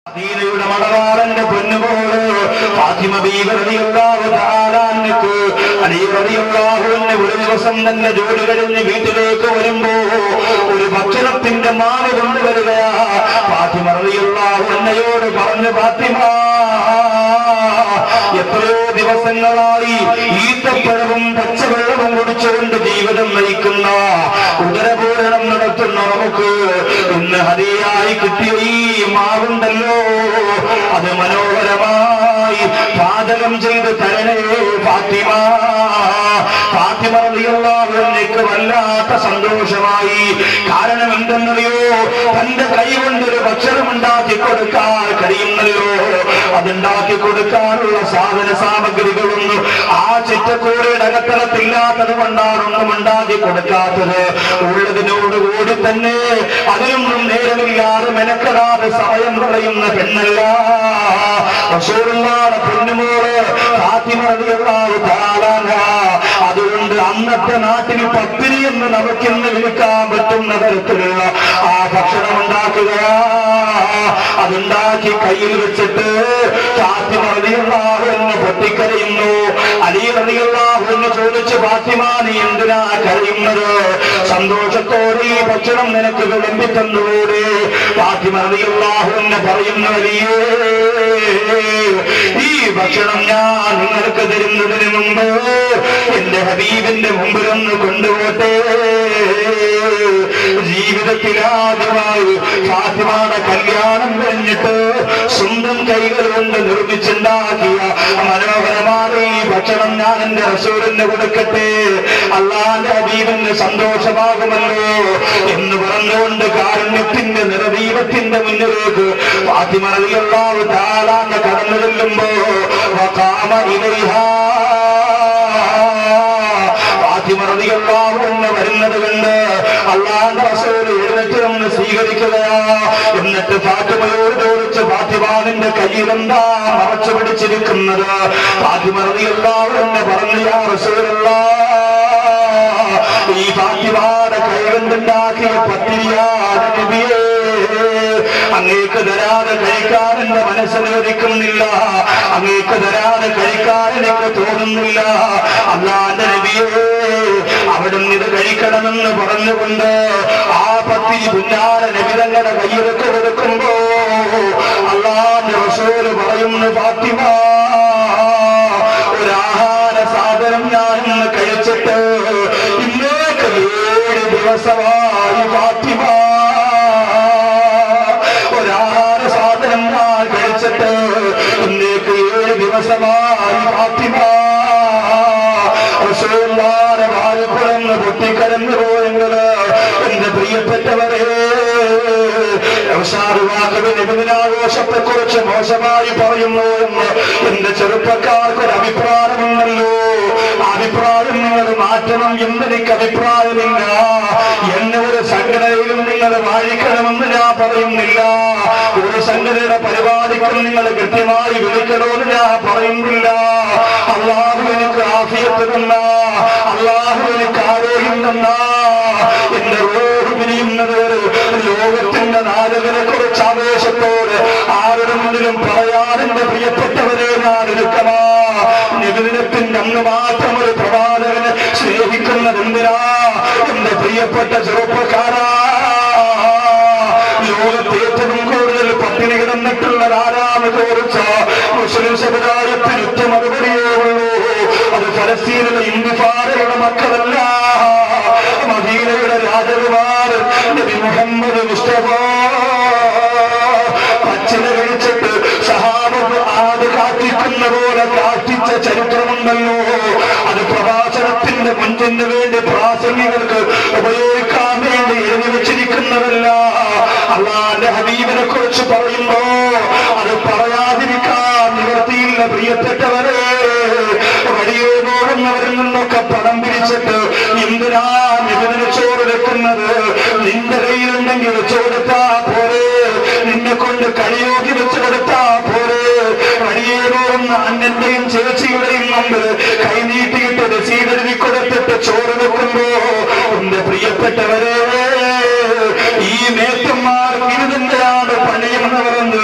മദീനയുടെ മണവാളന്റെ പൊന്നുപോലെ ഫാത്തിമ ബീവി റളിയല്ലാഹു തആല അൻഹക്ക് അലി റളിയല്ലാഹു അൻഹു ഒരു ദിവസം തന്നെ ജോലി കഴിഞ്ഞ് വീട്ടിലേക്ക് വരുമ്പോ ഒരു ഭക്ഷണത്തിന്റെ മാല കൊണ്ടുവരികയാ ഫാത്തിമ റളിയല്ലാഹു അൻഹയോട് പറഞ്ഞു ഫാത്തിമ എത്രയോ ദിവസങ്ങളായി ഈത്തപ്പഴവും പച്ചവെള്ളവും കുടിച്ചുകൊണ്ട് ജീവിതം നയിക്കുന്ന ഉദരപൂരണം നടത്തുന്ന നമുക്ക് ഇന്ന് ഹരിയായി കിട്ടിയ ഈ മാവുണ്ടല്ലോ അത് മനോഹരമായി പാചകം ചെയ്ത് തരണേ ഫാത്തിമ ഫാത്തിമ റളിയല്ലാഹുവിനേക്ക് വല്ലാത്ത സന്തോഷമായി കാരണം എന്തെന്നറിയോ തന്റെ കൈ കൊണ്ടൊരു ഭക്ഷണം ഉണ്ടാക്കി കൊടുക്കാൻ കഴിയുന്നല്ലോ അതുണ്ടാക്കി കൊടുക്കാനുള്ള സാധന സാമഗ്രികളൊന്നും ആ ചിറ്റക്കൂടയുടെ അകത്തളത്തില്ലാത്തത് കൊണ്ടാണ് ഒന്നും ഉണ്ടാക്കി കൊടുക്കാത്തത് ഉള്ളതിനോടുകൂടി തന്നെ അതിനൊന്നും നേരമില്ലാതെ മെനക്കെടാതെ സമയം കളയുന്ന പെണ്ണല്ല റസൂലുള്ളാഹിയുടെ പൊന്നുമോള് ഫാത്തിമ റളിയല്ലാഹു തആല അൻഹാ. അതുകൊണ്ട് അന്നത്തെ നാട്ടിൽ പത്തിരി എന്ന് നമുക്കിന്ന് വിളിക്കാൻ പറ്റുന്ന തരത്തിലുള്ള ആ ഭക്ഷണം ഉണ്ടാക്കുക അതുണ്ടാക്കി കയ്യിൽ വെച്ചിട്ട് ഫാത്തിമ റളിയല്ലാഹു എന്ന് പൊട്ടിക്കരയുന്നു അലി റളിയല്ലാഹു എന്ന് ചോദിച്ചു ഫാത്തിമ നീ എന്തിനാ കരയുന്നത് സന്തോഷത്തോടെ ഈ ഭക്ഷണം നിനക്ക് വിളമ്പി തന്നുകൂടെ ഫാത്തിമ റളിയല്ലാഹു എന്ന് പറയുന്ന വലിയേ ഈ ഭക്ഷണം ഞാൻ നിങ്ങൾക്ക് തരുന്നതിന് മുമ്പ് എന്റെ ഹബീബിന്റെ മുമ്പിലൊന്ന് കൊണ്ടുപോട്ടെ ജീവിതത്തിലാദ്യമായി ഫാത്തിമയുടെ കല്യാണം കഴിഞ്ഞിട്ട് സ്വന്തം കൈകൾ കൊണ്ട് നിർമ്മിച്ചുണ്ടാക്കിയ മനോഹരമായ ഈ ഭക്ഷണം ഞാൻ എന്റെ റസൂലിന് കൊടുക്കട്ടെ അള്ളാന്റെ ഹബീബിന് സന്തോഷമാകുമല്ലോ എന്ന് പറഞ്ഞുകൊണ്ട് കാരുണ്യത്തിന്റെ നിറദീപത്തിന്റെ മുന്നിലേക്ക് ഫാത്തിമ റളിയല്ലാഹു തആല കടന്നു ചെല്ലുമ്പോ വഖാമ ഇലൈഹാ ഫാത്തിമ റളിയല്ലാഹു അൻഹ വരുന്നത് കണ്ട് അള്ളാഹുവിന്റെ റസൂൽ എഴുന്നേറ്റ് നിന്ന് സ്വീകരിക്കുകയാ എന്നിട്ട് ഫാത്തിമയോട് ചോദിച്ച് ഫാത്തിമാവിന്റെ കയ്യിലെന്താ മറച്ചു പിടിച്ചിരിക്കുന്നത് ഫാത്തിമ റളിയല്ലാഹു അൻഹ പറഞ്ഞു യാ റസൂലല്ലാഹ് ഈ ഫാത്തിമയുടെ കൈകൊണ്ടുണ്ടാക്കിയ പത്തിരിയാണ് നബിയേ അങ്ങേക്ക് തരാതെ കഴിക്കാൻ എന്റെ മനസ്സനുവദിക്കുന്നില്ല അങ്ങേക്ക് തരാതെ കഴിക്കാൻ എനിക്ക് തോന്നുന്നില്ല അല്ലാന്റെ നബിയേ അവിടുന്ന് ഇത് കഴിക്കണമെന്ന് പറഞ്ഞുകൊണ്ട് ആ പത്തിരി പുന്നാര നബിതങ്ങളുടെ കയ്യിലൊക്കെ കൊടുക്കുമ്പോ അള്ളാന്റെ റസൂല് പറയുന്നു ഫാത്തിമ ഒരു ആഹാര സാധനം ഞാൻ ഇന്ന് കഴിച്ചിട്ട് ഇന്നേക്ക് ഏഴ് ദിവസമായി ഫാത്തിമ ഒരാഹാര സാധനം ഞാൻ കഴിച്ചിട്ട് ഇന്നേക്ക് ഏഴ് ദിവസമായി ഫാത്തിമ റസൂലുള്ളാഹിയുടെ വാഴക്കുളന്ന് പൊട്ടിക്കരഞ്ഞു പോയെങ്കില് എന്റെ പ്രിയപ്പെട്ടവരെ നബിദിനാഘോഷത്തെ കുറിച്ച് മോശമായി പറയുന്നു എന്ന് എന്റെ ചെറുപ്പക്കാർക്ക് ഒരു അഭിപ്രായമുണ്ടല്ലോ ആ അഭിപ്രായം നിങ്ങൾ മാറ്റണം എന്നെനിക്ക് അഭിപ്രായമില്ല എന്നെ ഒരു സംഘടനയിലും നിങ്ങൾ വാഴിക്കണമെന്ന് ഞാൻ പറയുന്നില്ല ഒരു സംഘടനയുടെ പരിപാടിക്കും നിങ്ങൾ കൃത്യമായി വിളിക്കണമെന്ന് ഞാൻ പറയുന്നില്ല അള്ളാഹു എനിക്ക് ആഫിയത്ത് തന്ന അള്ളാഹു എനിക്ക് ആരോഗ്യം തന്ന എന്റെ റോഡ് പിരിയുന്നത് വരെ ലോകത്തിന്റെ നാലുകളെ കുറിച്ച് ആവേശത്തോടെ ആരുടെ മുന്നിലും പറയാൻ എന്റെ പ്രിയപ്പെട്ടവരെ ഞാൻ എടുക്കണോ നിബിദിനത്തിന്റെ അന്ന് മാത്രം ഒരു പ്രവാചകനെ സ്നേഹിക്കുന്നത് എന്തിനാ എന്റെ പ്രിയപ്പെട്ട ചെറുപ്പക്കാരാ ലോകത്ത് ഏറ്റവും കൂടുതൽ പട്ടിണി കിടന്നിട്ടുള്ളത് ആരാന്ന് ചോദിച്ച മുസ്ലിം സമുദായത്തിന് ഒറ്റ മറുപടിയേ ഉള്ളൂ അത് ഫലസ്തീനിലെ ഇന്ത്യഫാരയുടെ മക്കളല്ല മദീനയുടെ രാജകുമാരൻ നബി മുഹമ്മദ് മുസ്തഫ പച്ചില കഴിച്ചിട്ട് സഹാബത്ത് ആട് കാട്ടിക്കുന്ന പോലെ കാട്ടിച്ച ചരിത്രമുണ്ടല്ലോ അത് പ്രവാചകത്തിന്റെ മുൻപിന് വേണ്ടി പ്രാസംഗികൾക്ക് ഉപയോഗിക്കാൻ വേണ്ടി എഴുതി വെച്ചിരിക്കുന്നതല്ല അള്ളാന്റെ ഹബീബിനെ കുറിച്ച് പറയുമ്പോ അത് പറയാതിരിക്കാൻ നിവർത്തിയില്ല പ്രിയപ്പെട്ടവരെ വഴിയെ പോകുന്നവരിൽ നിന്നൊക്കെ പണം പിരിച്ചിട്ട് എന്തിനാ നിബിന് ചോറ് വെക്കുന്നത് നിന്റെ കയ്യിലുണ്ടെങ്കിൽ വെച്ച് കൊടുത്താ പോരെ നിന്നെ കൊണ്ട് കളിയോക്കി വെച്ച് കൊടുത്താ പോരെ വഴിയെ പോകുന്ന അണ്ണന്റെയും ചേച്ചിയുടെയും മുമ്പ് കൈനീട്ടിയിട്ട് രസീത് എഴുതി കൊടുത്തിട്ട് ചോറ് വെക്കുമ്പോ എന്റെ പ്രിയപ്പെട്ടവരെ ഈ മേത്തന്മാർ ഇരുതിന്റെയാണ് പണിയുന്നവരെന്ന്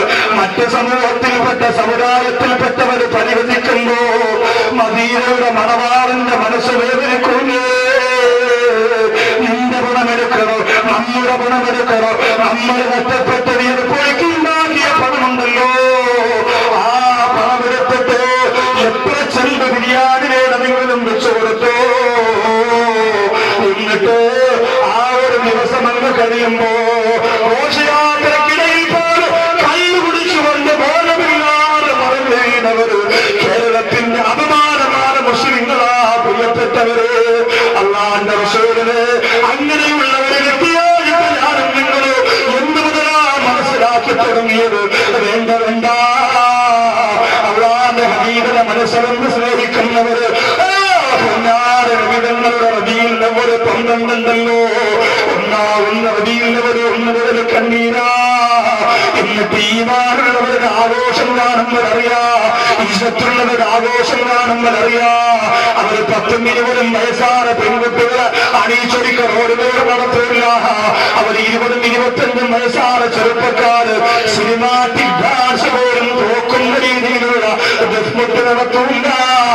മറ്റ് സമൂഹത്തിൽപ്പെട്ട സമുദായത്തിൽപ്പെട്ടവർ പരിഹസിക്കുമ്പോ മദീനയുടെ മണവാളന്റെ മനസ്സ് വേദനിക്കുന്നേ നിന്റെ ഗുണമെടുക്കണോ നമ്മുടെ ഗുണമെടുക്കണോ നമ്മൾ നഷ്ടപ്പെട്ടത് എപ്പോഴേക്കുണ്ടാക്കിയ പണമുണ്ടല്ലോ ആ പണമെടുത്തിട്ട് എത്ര ചെണ്ട് ബിരിയാണി വേണമെങ്കിലും വെച്ചു കൊടുത്തോ എന്നിട്ട് ആ ഒരു ദിവസം അങ്ങ് കഴിയുമ്പോ ഘോഷയാത്രക്കിടയിൽ പോലും കല്ല് കുടിച്ചുകൊണ്ട് ബോധമില്ലാതെ മറന്നു വീണവര് കേരളത്തിന്റെ അപമാനமான മുസ്ലിങ്ങളാ പ്രിയപ്പെട്ടവര് അള്ളാന്റെ റസൂലിന് അങ്ങനെയുള്ളവരെ വ്യക്തിയായിട്ട് ഞാനും നിങ്ങൾ എന്ത് മുതലാ മനസ്സിലാക്കി തുടങ്ങിയത് വേണ്ട വേണ്ട അള്ളാന്റെ ഹബീബിനെ മനസ്സിലൊന്ന് സ്നേഹിക്കുന്നവര് ആ, പൊന്നാര വിധങ്ങളുടെ റബിയിൽ ഒരു പന്ത്രണ്ടുണ്ടല്ലോ ഒന്നാവുന്ന റബിയിൽ ഒരു ഒന്ന് മുതൽ കണ്ണീരാ എന്നിട്ട് ഈമാനുള്ളവരുടെ ആഘോഷം കാണുമ്പോഴറിയാ ഇഷ്ടത്തുള്ളവരുടെ ആഘോഷം കാണുമ്പോഴറിയാ അവർ പത്തും ഇരുപതും വയസ്സായ പെൺകുട്ടികളെ അണിയിച്ചൊരുക്ക റോഡിലൂടെ നടത്തൂല അവർ ഇരുപതും ഇരുപത്തഞ്ചും വയസ്സായ ചെറുപ്പക്കാര് സിനിമാറ്റിക് ഡാൻസ് പോലും തോക്കുന്ന രീതിയിലുള്ള ഡെസ്മുട്ട് നടത്തൂല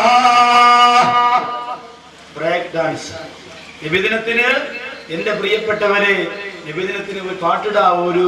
ബ്രേക്ക് ഡാൻസ് നിബിദിനത്തിന് എന്റെ പ്രിയപ്പെട്ടവരെ നിബിദിനത്തിന് ഒരു പാട്ടിടാ ഒരു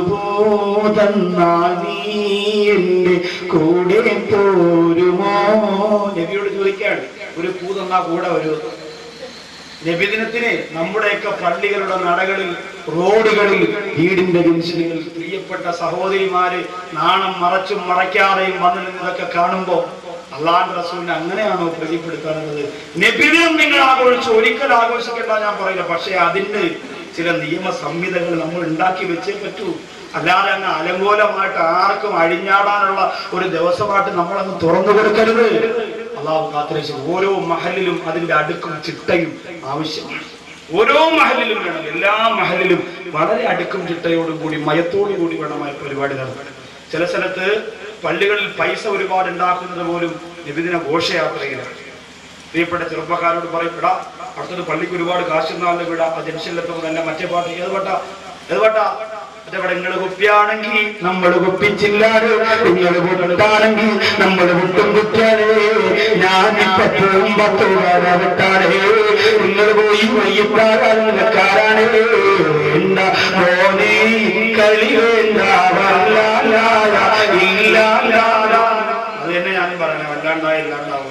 പോതന്നാൽ നീ എന്റെ കൂടെ പോരുമോ നബിയോട് ചോദിക്കാണ് ഒരു പൂതന്നാ കൂടെ ഒരു നബിദിനത്തിന് നമ്മുടെയൊക്കെ പള്ളികളുടെ നടകളിൽ റോഡുകളിൽ വീടിന്റെ ജംഗ്ഷനുകളിൽ പ്രിയപ്പെട്ട സഹോദരിമാര് നാണം മറച്ചും മറയ്ക്കാതെയും വന്നു നിന്നതൊക്കെ കാണുമ്പോ അള്ളാഹ് റസൂലിനെ അങ്ങനെയാണോ പ്രീതിപ്പെടുത്താനുള്ളത് നബിദിനം നിങ്ങൾ ആഘോഷിച്ചു ഒരിക്കൽ ആഘോഷിക്കേണ്ട ഞാൻ പറയില്ല പക്ഷെ അതിന് ചില നിയമ സംഹിതകൾ നമ്മൾ ഉണ്ടാക്കി വെച്ചേ പറ്റൂ അല്ലാതെ അങ്ങ് അലങ്കോലമായിട്ട് ആർക്കും അഴിഞ്ഞാടാനുള്ള ഒരു ദിവസമായിട്ട് നമ്മളങ്ങ് തുറന്നു കൊടുക്കരുത് അള്ളാഹു കാത്തിരക്ഷിച്ചു ഓരോ മഹലിലും അതിന്റെ അടുക്കും ചിട്ടയും ആവശ്യമാണ് ഓരോ മഹലിലും വേണം എല്ലാ മഹലിലും വളരെ അടുക്കും ചിട്ടയോടും കൂടി മയത്തോടു കൂടി വേണമായ പരിപാടി നടത്തണം ചില സ്ഥലത്ത് പള്ളികളിൽ പൈസ ഒരുപാട് ഉണ്ടാക്കുന്നത് പോലും നിബിദിന ഘോഷയാത്രയിലാണ് പ്രിയപ്പെട്ട ചെറുപ്പക്കാരോട് പറയും വിടാ അടുത്തത് പള്ളിക്ക് ഒരുപാട് കാശുന്നാളിൽ വിടാ ആ ജംഗ്ഷനിലെത്തുമ്പോൾ തന്നെ മറ്റേ പാട്ട് ഏത് പാട്ടാ ഏത് പാട്ടാ മറ്റേ പാട്ട് നിങ്ങൾ കുപ്പിയാണെങ്കിൽ നമ്മൾ കുപ്പിച്ചില്ലാതെ നിങ്ങൾ കൊണ്ടാണെങ്കിൽ നമ്മൾ കുട്ടും കുറ്റാണ് ഞാൻ പത്തും പത്തും വിട്ടാണ് നിങ്ങൾ പോയി വയ്യത്താകാരനാണ് വേണ്ട മോനെ കളി വേണ്ട വല്ലാലായ ഇല്ലാലാല അത് തന്നെ ഞാനും പറയണേ വല്ലാണ്ടായ ഇല്ലാണ്ടാവും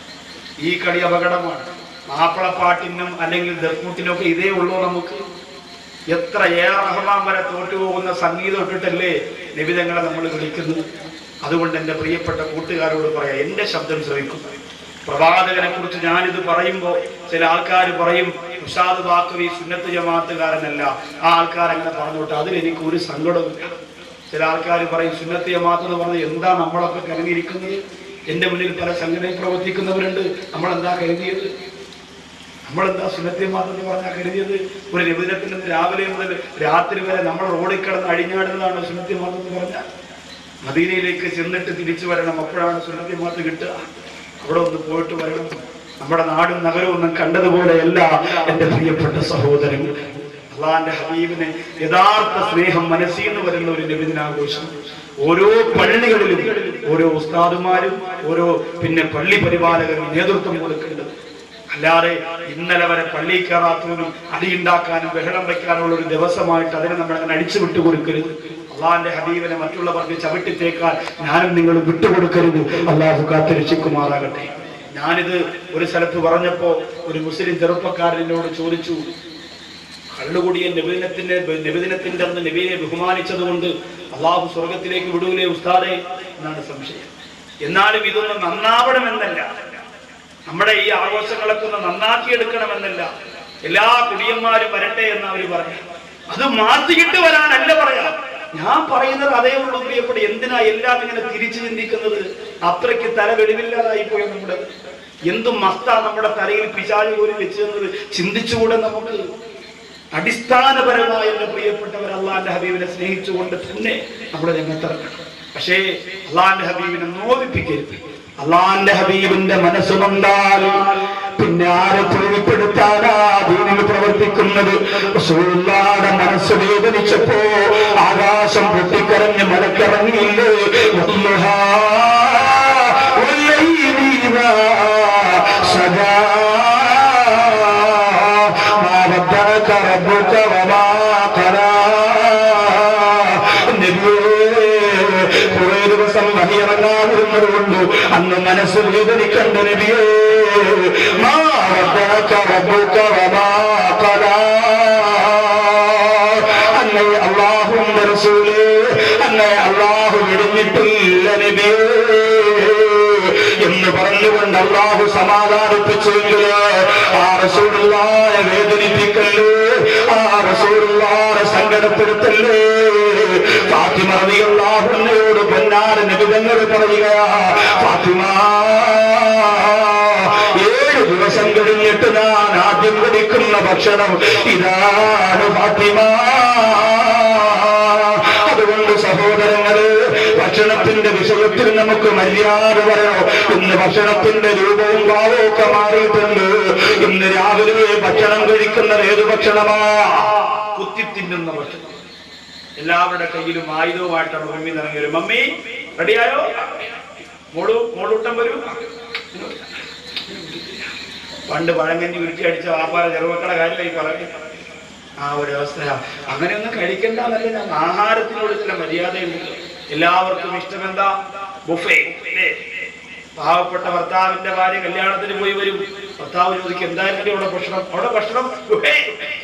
ഈ കളി അപകടമാണ് മാപ്പിളപ്പാട്ടിനും അല്ലെങ്കിൽ ദർക്കൂട്ടിനും ഒക്കെ ഇതേ ഉള്ളൂ നമുക്ക് എത്ര ഏ റഹ്മാൻ വരെ തോറ്റുപോകുന്ന സംഗീതം ഇട്ടിട്ടല്ലേ നിബിതങ്ങളെ നമ്മൾ വിളിക്കുന്നത് അതുകൊണ്ട് എൻ്റെ പ്രിയപ്പെട്ട കൂട്ടുകാരോട് പറയാം എൻ്റെ ശബ്ദം ശ്രവിക്കും പ്രവാചകനെ കുറിച്ച് ഞാനിത് പറയുമ്പോൾ ചില ആൾക്കാർ പറയും ഉഷാദ് വാക്കവി സുന്നത്ത് ജമാഅത്തുകാരനല്ല ആ ആൾക്കാർ അങ്ങനെ പറഞ്ഞോട്ടെ അതിൽ എനിക്ക് ഒരു സങ്കടവുമില്ല ചില ആൾക്കാർ പറയും സുന്നത്ത് ജമാഅത്ത് എന്ന് പറഞ്ഞ് എന്താ നമ്മളൊക്കെ കരുതിയിരിക്കുന്നത് എന്റെ മുന്നിൽ പല സംഘടനയിൽ പ്രവർത്തിക്കുന്നവരുണ്ട് നമ്മൾ എന്താ കരുതിയത് നമ്മളെന്താ സുന്നത്തെ മാത്രം പറഞ്ഞാൽ കരുതിയത് ഒരു രവിദിനത്തിൽ നിന്ന് രാവിലെ മുതൽ രാത്രി വരെ നമ്മൾ റോഡിൽ കിടന്ന് അഴിഞ്ഞാടുന്നതാണ് സുന്നത്തെ മാത്രം എന്ന് പറഞ്ഞാൽ മദീനയിലേക്ക് ചെന്നിട്ട് തിരിച്ചു വരണം അപ്പോഴാണ് സുന്നത്തെ മാത്രം കിട്ടുക അവിടെ ഒന്ന് പോയിട്ട് വരണം നമ്മുടെ നാടും നഗരവും ഒന്നും കണ്ടതുപോലെയല്ല എന്റെ പ്രിയപ്പെട്ട സഹോദരങ്ങൾ അള്ളാന്റെ ഹബീബിന് യഥാർത്ഥ സ്നേഹം മനസ്സിൽ നിന്ന് വരുന്ന ഒരു നബിദിനാഘോഷം ഓരോ പള്ളികളിലും ഓരോ ഉസ്താദുമാരും ഓരോ പിന്നെ പള്ളി പരിപാലകരും നേതൃത്വം കൊടുക്കേണ്ടത് അല്ലാതെ ഇന്നലെ വരെ പള്ളിയിൽ കയറാത്തവനും അടിയുണ്ടാക്കാനും ബഹളം വയ്ക്കാനുള്ള ഒരു ദിവസമായിട്ട് അതിനെ നമ്മൾ അങ്ങനെ അടിച്ചു വിട്ടുകൊടുക്കരുത് അള്ളാന്റെ ഹബീബിനെ മറ്റുള്ളവർക്ക് ചവിട്ടിത്തേക്കാൻ ഞാനും നിങ്ങൾ വിട്ടുകൊടുക്കരുത് അള്ളാഹു കാത്തിരക്ഷിക്കുമാറാകട്ടെ ഞാനിത് ഒരു സ്ഥലത്ത് പറഞ്ഞപ്പോ ഒരു മുസ്ലിം ചെറുപ്പക്കാരൻ എന്നോട് ചോദിച്ചു കള്ളുകൂടിയ നബിദിനത്തിന്റെ നബിദിനത്തിന്റെ അന്ന് നബിയെ ബഹുമാനിച്ചത് കൊണ്ട് അള്ളാഹു സ്വർഗത്തിലേക്ക് വിടൂലേ ഉസ്താദെ എന്നാണ് സംശയം എന്നാലും ഇതൊന്ന് നന്നാവണമെന്നല്ല നമ്മുടെ ഈ ആഘോഷങ്ങളൊക്കെ ഒന്ന് നന്നാക്കിയെടുക്കണമെന്നല്ല എല്ലാ കുടിയന്മാരും വരട്ടെ എന്ന് അവർ പറഞ്ഞു അത് മാറ്റിയിട്ട് വരാനല്ല പറയാം ഞാൻ പറയുന്നത് അതേ ഉള്ളൂ പ്രിയപ്പെട്ട എന്തിനാ എല്ലാം ഇങ്ങനെ തിരിച്ചു ചിന്തിക്കുന്നത് അത്രയ്ക്ക് തല വെളിവില്ലാതായി പോയ നമ്മുടെ എന്തും മസ്താ നമ്മുടെ തലയിൽ പിശാചി പോലും വെച്ച് തന്നത് ചിന്തിച്ചുകൂടെ നമുക്ക് അടിസ്ഥാനപരമായ എന്റെ പ്രിയപ്പെട്ടവർ അള്ളാന്റെ ഹബീബിനെ സ്നേഹിച്ചുകൊണ്ട് തന്നെ നമ്മുടെ രംഗത്തിറങ്ങണം പക്ഷേ അള്ളാന്റെ ഹബീബിനെ നോവിപ്പിക്കരുത് അള്ളാന്റെ ഹബീബിന്റെ മനസ്സുകൊണ്ടാൽ പിന്നെ പിന്നെ ആരെ പ്രീതിപ്പെടുത്താനാ ദീനിൽ പ്രവർത്തിക്കുന്നത് റസൂലുള്ളാഹിയുടെ മനസ്സ് വേദനിച്ചപ്പോ ആകാശം പൊട്ടിക്കരഞ്ഞ് മലക്കിറങ്ങിയില്ലേ വല്ലുഹാ والليل إذا سجى ما ودعك ربك وما قلى കുറെ ദിവസം വഹിയിറങ്ങാതിരുന്നത് കൊണ്ട് അന്ന് മനസ്സ് വേദനിക്കണ്ട നബിയേ മാ ودعك ربك وما قلى അന്നേ അള്ളാഹുന്റെ റസൂലേ അന്നേ അള്ളാഹു വിടുന്നിട്ടില്ല നബിയേ എന്ന് പറഞ്ഞുകൊണ്ട് അള്ളാഹു സമാധാനിപ്പിച്ചെങ്കില് ആ റസൂലുള്ളായെ വേദനിപ്പിക്കല്ലേ ആ റസൂലുള്ളാരെ സങ്കടപ്പെടുത്തല്ലേ ഫാത്തിമ റളിയല്ലാഹുവിനോട് പൊന്നാട് നിബിധങ്ങൾ പറയുകയാ ഫാത്തിമ ഏഴ് ദിവസം കഴിഞ്ഞിട്ട് ഞാൻ ആദ്യം കുടിക്കുന്ന ഭക്ഷണം ഇതാണ് ഫാത്തിമ അതുകൊണ്ട് സഹോദരങ്ങള് ഭക്ഷണത്തിന്റെ വിഷയത്തിൽ നമുക്ക് മര്യാദ വരണോ ഇന്ന് ഭക്ഷണത്തിന്റെ രൂപവും ഭാവവും ഒക്കെ മാറിയിട്ടുണ്ട് ഇന്ന് രാവിലെ ഭക്ഷണം കഴിക്കുന്നത് ഏത് ഭക്ഷണമാ കുത്തി തിന്നുന്ന ഭക്ഷണം എല്ലാവരുടെ കയ്യിലും ആയുധവുമായിട്ടാണ് മമ്മി ഇറങ്ങി വരും മമ്മി റെഡിയായോ മോളു മോളൂട്ടം വരൂ പണ്ട് പഴങ്കഞ്ഞി ഉരുട്ടി അടിച്ച വാപ്പാറ ചെറുമക്കളുടെ കാര്യമായി പറഞ്ഞു ആ ഒരു അവസ്ഥ അങ്ങനെയൊന്നും കഴിക്കണ്ട എന്നല്ല ഞാൻ ആഹാരത്തിനോട് ചില മര്യാദയുണ്ട് എല്ലാവർക്കും ഇഷ്ടമെന്താ ബുഫേ അല്ലേ? പാവപ്പെട്ട ഭർത്താവിന്റെ ഭാര്യ കല്യാണത്തിന് പോയി വരും ഭർത്താവ് ചോദിക്കും എന്തായാലും അവിടെ ഭക്ഷണം അവിടെ ഭക്ഷണം ബുഫേ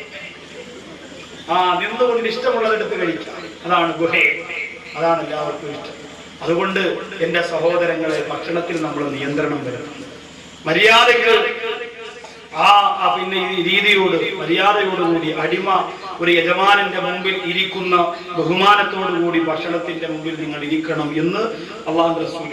ആ നിന്നുകൊണ്ട് ഇഷ്ടമുള്ളതെടുത്ത് കഴിക്കാം അതാണ് ഗുഹ അതാണ് എല്ലാവർക്കും ഇഷ്ടം അതുകൊണ്ട് എന്റെ സഹോദരങ്ങളെ ഭക്ഷണത്തിൽ നമ്മൾ നിയന്ത്രണം വരണം മര്യാദയ്ക്ക് ആ ആ പിന്നെ ഈ രീതിയോട് മര്യാദയോടുകൂടി അടിമ ഒരു യജമാനന്റെ മുമ്പിൽ ഇരിക്കുന്ന ബഹുമാനത്തോടുകൂടി ഭക്ഷണത്തിന്റെ മുമ്പിൽ നിങ്ങൾ ഇരിക്കണം എന്ന് അള്ളാഹു റസൂൽ